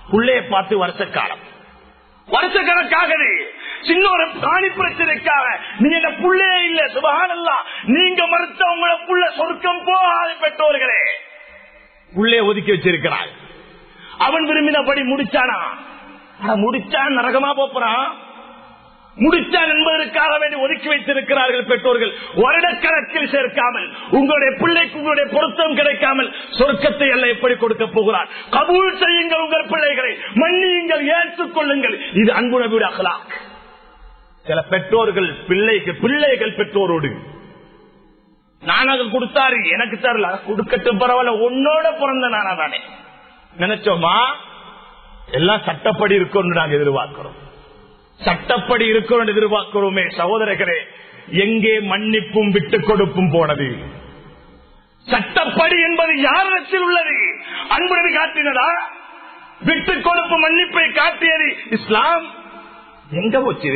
புள்ளைய பார்த்து வருஷ காலம் வருஷக்கணக்காகவே சின்ன ஒரு காணி பிரச்சனைக்காக நீங்க இந்த புள்ளையே இல்ல சுபகானல்லாம் நீங்க மறுத்த உங்களோட புள்ள சொர்க்கம் போகாத பெற்றோர்களே புள்ளைய ஒதுக்கி வச்சிருக்கிறார் அவன் விரும்பினபடி முடிச்சானா ஆனா முடிச்சான் நரகமா போறான் முடிச்சான் என்பதற்காக வேண்டி ஒதுக்கி வைத்திருக்கிறார்கள் பெற்றோர்கள் வருடக்கணக்கில் சேர்க்காமல் உங்களுடைய பிள்ளைக்கு உங்களுடைய பொருத்தம் கிடைக்காமல் சொர்க்கத்தை அல்ல எப்படி கொடுக்க போகிறார் கபூல் செய்யுங்கள் உங்கள் பிள்ளைகளை மன்னியுங்கள் ஏற்றுக் கொள்ளுங்கள் இது அன்பு நபியுடைய அகலாக் சில பெற்றோர்கள் பிள்ளைக்கு பிள்ளைகள் பெற்றோரோடு நானாக கொடுத்தாரு எனக்கு தரல கொடுக்கட்டும் பரவாயில்ல உன்னோட பிறந்த நானா தானே நினைச்சோமா எல்லாம் சட்டப்படி இருக்கும்னு நாங்க எதிர்பார்க்கிறோம் சட்டப்படி இருக்கிறோம் எதிர்பார்க்கிறோமே சகோதரர்களே எங்கே மன்னிப்பும் விட்டுக் கொடுப்பும் போனது சட்டப்படி என்பது யாரிடத்தில் உள்ளது அன்புடன் காட்டினதா விட்டுக் கொடுப்பு மன்னிப்பை காட்டியது இஸ்லாம் எங்க போச்சு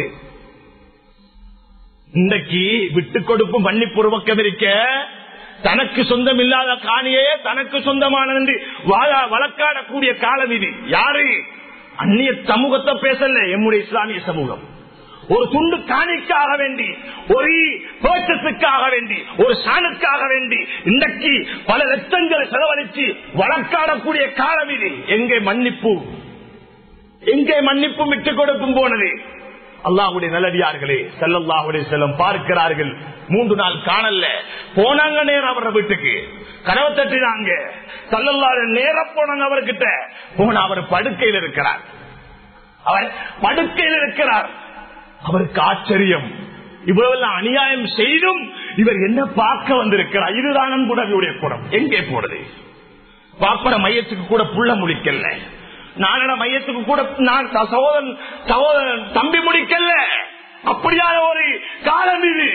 இன்றைக்கு விட்டுக் கொடுப்பு மன்னிப்பு ஒரு பக்கம் இருக்க தனக்கு சொந்தம் இல்லாத காணியே தனக்கு சொந்தமானது என்று வாழ- வழக்காடக்கூடிய காலம் இது யாரு அந்நிய சமூகத்தை பேசல எம்முடைய இஸ்லாமிய சமூகம் ஒரு துண்டு காணிக்காக வேண்டி ஒரு பேச்சத்துக்காக வேண்டி ஒரு சாணுக்காக வேண்டி இன்றைக்கு பல லட்சங்களை செலவழித்து வழக்காடக்கூடிய காலம் இது எங்கே மன்னிப்பு எங்கே மன்னிப்பும் விட்டுக் கொடுப்பும் போனது அல்லாஹுடைய நல்லடியார்களே செல்லல்லாஹுடைய செல்லம் பார்க்கிறார்கள் மூன்று நாள் காணல போனாங்க நேரம் அவர வீட்டுக்கு கனவு தட்டினாங்க சல்லல்லாரு நேர போனாங்க அவர்கிட்ட போன அவர் படுக்கையில் இருக்கிறார் அவர் படுக்கையில் இருக்கிறார் அவருக்கு ஆச்சரியம் இவ்வளவு அநியாயம் செய்தும் இவர் என்ன பார்க்க வந்திருக்கிறார் இதுதான் அன்புடவியுடைய குணம் எங்கே போறது பாப்பட மையத்துக்கு கூட புள்ள முடிக்கல நானட மையத்துக்கு கூட நான் த- சகோதரன் சகோதரன் தம்பி முடிக்கல அப்படியான ஒரு காலம் இது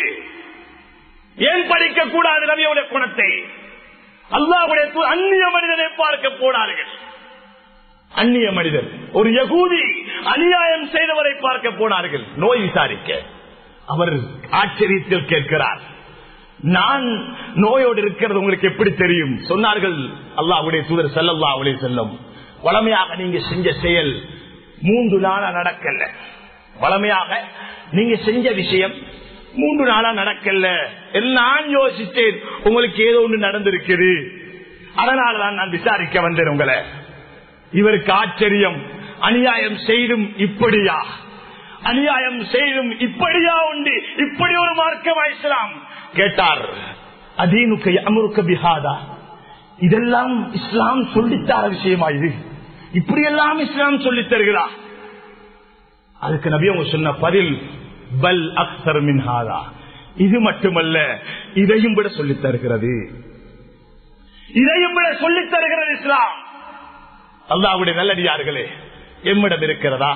ஏன் படிக்க கூடாது நபியோட குணத்தை அல்லாவுடைய தூ- அந்நிய மனிதனை பார்க்க போனார்கள் அந்நிய மனிதர் ஒரு யகூதி அநியாயம் செய்தவரை பார்க்க போனார்கள் நோய் விசாரிக்க அவர் ஆச்சரியத்தில் கேட்கிறார் நான் நோயோடு இருக்கிறது உங்களுக்கு எப்படி தெரியும் சொன்னார்கள் அல்லாஹ்வுடைய தூதர் செல்லல்லா அவளே செல்லும் வளமையாக நீங்க செஞ்ச செயல் மூன்று நாளா நடக்கல வளமையாக நீங்க செஞ்ச விஷயம் மூன்று நாளா நடக்கல நான் யோசித்தேன் உங்களுக்கு ஏதோ ஒன்று நடந்திருக்குது அதனாலதான் நான் விசாரிக்க வந்தேன் உங்களை இவருக்கு ஆச்சரியம் அநியாயம் செய்தும் இப்படியா அநியாயம் செய்தும் இப்படியா உண்டு இப்படி ஒரு மார்க்கம் இஸ்லாம் கேட்டார் அதீனுக்கு அமருக்க பிஹாதா இதெல்லாம் இஸ்லாம் சொல்லித்தார விஷயமா இது இப்படியெல்லாம் இஸ்லாம் சொல்லித் தருகிறா அதுக்கு நபி அவங்க சொன்ன பதில் பல் அக்சர் மின்ஹாதா இது மட்டுமல்ல இதையும் விட சொல்லித் தருகிறது இதையும் விட சொல்லித் தருகிறது இஸ்லாம் அல்லாவுடைய நல்லடியார்களே எம்மிடம் இருக்கிறதா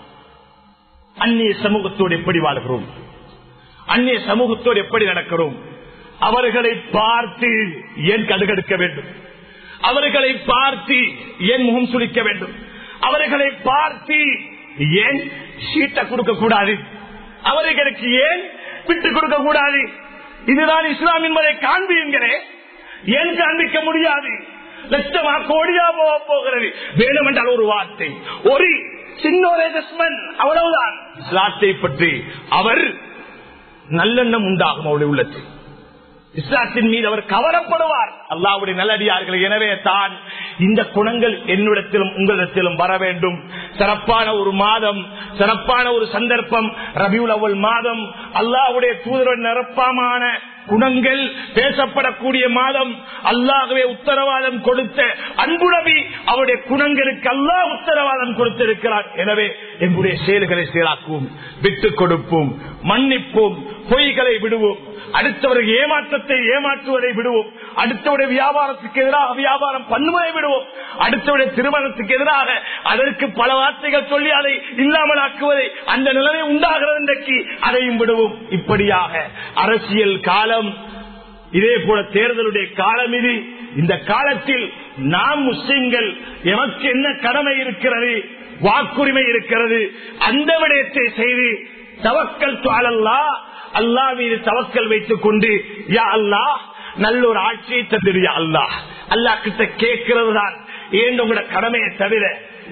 அந்நிய சமூகத்தோடு எப்படி வாழ்கிறோம் அந்நிய சமூகத்தோடு எப்படி நடக்கிறோம் அவர்களை பார்த்து ஏன் கடுகடுக்க வேண்டும் அவர்களை பார்த்து ஏன் முகம் சுளிக்க வேண்டும் அவர்களை பார்த்து ஏன் சீட்டை கொடுக்க கூடாது அவர்களுக்கு ஏன் விட்டு கொடுக்க கூடாது இதுதான் இஸ்லாம் என்பதை காண்பீங்களே ஏன் காண்பிக்க முடியாது லட்சமா கோடியா போக போகிறது வேணும் என்றால் ஒரு வார்த்தை ஒரு சின்ன ஒரு adjustment, அவ்வளவுதான் இஸ்லாத்தை பற்றி அவர் நல்லெண்ணம் உண்டாகும் அவருடைய உள்ளத்தில் இஸ்லாத்தின் மீது அவர் கவரப்படுவார் அல்லாவுடைய நல்லடியார்கள் எனவே தான் இந்த குணங்கள் என்னிடத்திலும் உங்களிடத்திலும் வர வேண்டும் சிறப்பான ஒரு மாதம் சிறப்பான ஒரு சந்தர்ப்பம் ரபியுல் அவ்வல் மாதம் அல்லாவுடைய தூதரன் நிரப்பமான குணங்கள் பேசப்படக்கூடிய மாதம் அல்லாகவே உத்தரவாதம் கொடுத்த அன்புடவி அவருடைய குணங்களுக்கு அல்லாஹ் உத்தரவாதம் கொடுத்திருக்கிறார் எனவே எங்களுடைய செயல்களை செயலாக்குவோம் விட்டுக் கொடுப்போம் மன்னிப்போம் பொய்களை விடுவோம் அடுத்தவர்கள் ஏமாற்றத்தை ஏமாற்றுவதை விடுவோம் அடுத்தவருடைய வியாபாரத்துக்கு எதிராக வியாபாரம் பண்ணுவதை விடுவோம் அடுத்தவருடைய திருமணத்துக்கு எதிராக அதற்கு பல வார்த்தைகள் சொல்லி அதை இல்லாமல் ஆக்குவதை அந்த நிலைமை உண்டாகிறது இன்றைக்கு அதையும் விடுவோம் இப்படியாக அரசியல் காலம் இதே போல தேர்தலுடைய காலம் இது இந்த காலத்தில் நாம் முஸ்லிம்கள் எமக்கு என்ன கடமை இருக்கிறது வாக்குரிமை இருக்கிறது அந்த விடயத்தை செய்து தவக்கல் அல்லா அல்லா மீது தவக்கல் வைத்துக் கொண்டு யா அல்லா நல்ல ஒரு ஆட்சியை தந்துடு யா அல்லா அல்லா கிட்ட கேட்கிறது தான் ஏன் உங்களோட கடமையை தவிர